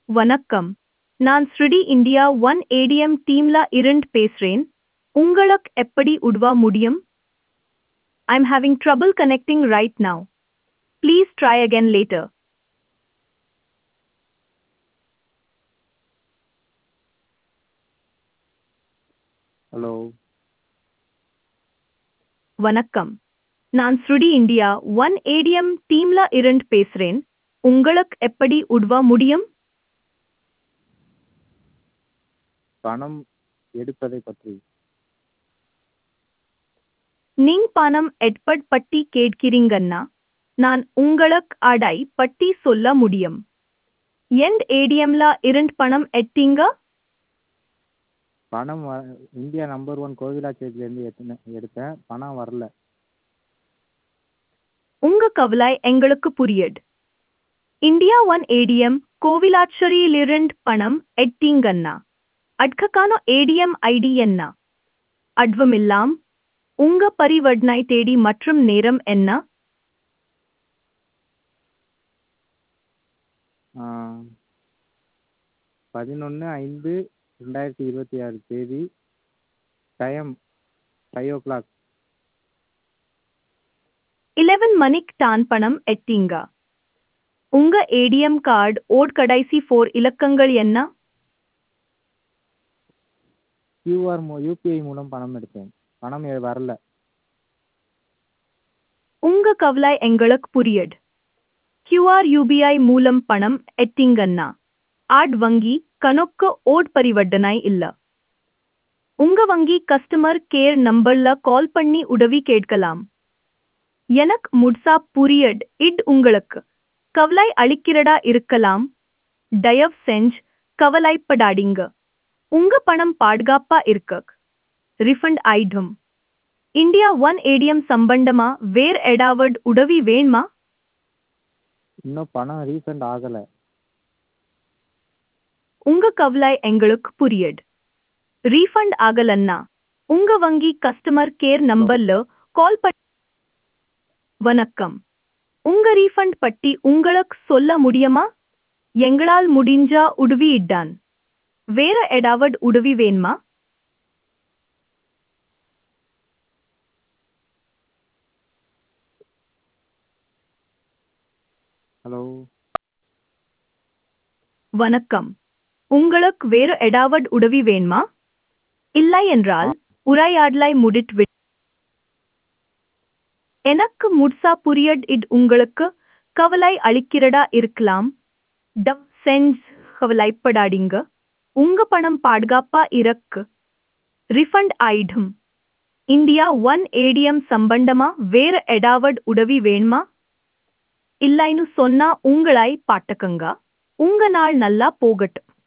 வணக்கம் நான் ஸ்ருடி இந்தியா ஒன் ஏடிஎம் டீம்ல இருந்து பேசுறேன் உங்களுக்கு எப்படி உதவ முடியும் I'm having trouble connecting right now please try again later hello வணக்கம் நான் ஸ்ருடி இந்தியா ஒன் ஏடிஎம் டீம்ல இருந்து பேசுறேன் உங்களுக்கு எப்படி உதவ முடியும் பணம் எடுப்பதை பற்றி நீங் பணம் எட்பட் பட்டி கேட்கிறீங்கன்னா நான் உங்களுக்கு அடை பட்டி சொல்ல முடியும் எண்ட் ஏடிஎம்ல இருந்து பணம் எட்டீங்க பணம் வ இந்தியா நம்பர் ஒன் கோவிலாச்சேரியிலேருந்து எடுத்தேன் எடுத்தேன் பணம் வரல உங்க கவலை எங்களுக்கு புரியுது இந்தியா ஒன் ஏடிஎம் கோவிலாச்சேரியிலிருந்து பணம் எட்டீங்கன்னா அட்கக்கான ஏடிஎம் ஐடி என்ன அட்வமில்லாம் உங்க பரிவர்த்தனை தேதி மற்றும் நேரம் என்ன பதினொன்று ஐந்து ரெண்டாயிரத்தி இருபத்தி ஆறு தேதி time five o'clock eleven மணிக்கு தான் பணம் எட்டீங்க உங்க ஏடிஎம் கார்டு ஓட் கடைசி ஃபோர் இலக்கங்கள் என்ன கியூஆர் மூ யூபிஐ மூலம் பணம் எடுத்தேன் பணம் எ- வரல உங்க கவலை எங்களுக்கு புரியுது கியூஆர் யூபிஐ மூலம் பணம் எட்டிங்கன்னா ஆட் வங்கி கணக்கு ஓட் பரிவர்த்தனை இல்ல உங்க வங்கி கஸ்டமர் கேர் நம்பர்ல கால் பண்ணி உதவி கேட்கலாம் எனக்கு முட்சா புரியுது இட் உங்களுக்கு கவலை அளிக்கிறதா இருக்கலாம் தயவு செஞ்சு கவலைப்படாதீங்க உங்க பணம் பாதுகாப்பா இருக்கு ரிஃபண்ட் ஆயிடும் இந்தியா ஒன் ஏடிஎம் சம்பந்தமா வேற ஏதாவது உதவி வேணுமா இன்னும் பணம் ரீஃபண்ட் ஆகலை உங்க கவலை எங்களுக்கு புரியுது ரீஃபண்ட் ஆகலன்னா உங்க வங்கி கஸ்டமர் கேர் நம்பர்ல கால் பண்ணி வணக்கம் உங்க ரீஃபண்ட் பற்றி உங்களுக்கு சொல்ல முடியுமா எங்களால் முடிஞ்சா உதவி இட்டான் வேற ஏதாவது உதவி வேணுமா ஹலோ வணக்கம் உங்களுக்கு வேறு ஏதாவது உதவி வேணுமா இல்லை என்றால் உரையாடலை முடித்து எனக்கு முட்சா புரியட் இது உங்களுக்கு கவலை அளிக்கிறதா இருக்கலாம் டவ் சென்ஸ் கவலைப்படாதீங்க உங்க பணம் பாதுகாப்பா இருக்கு ரிஃபண்ட் ஆயிடும் இந்தியா ஒன் ஏடிஎம் சம்பந்தமா வேற ஏதாவது உதவி வேணுமா இல்லைன்னு சொன்னா உங்களை பாட்டுக்கங்க உங்க நாள் நல்லா போகட்டும்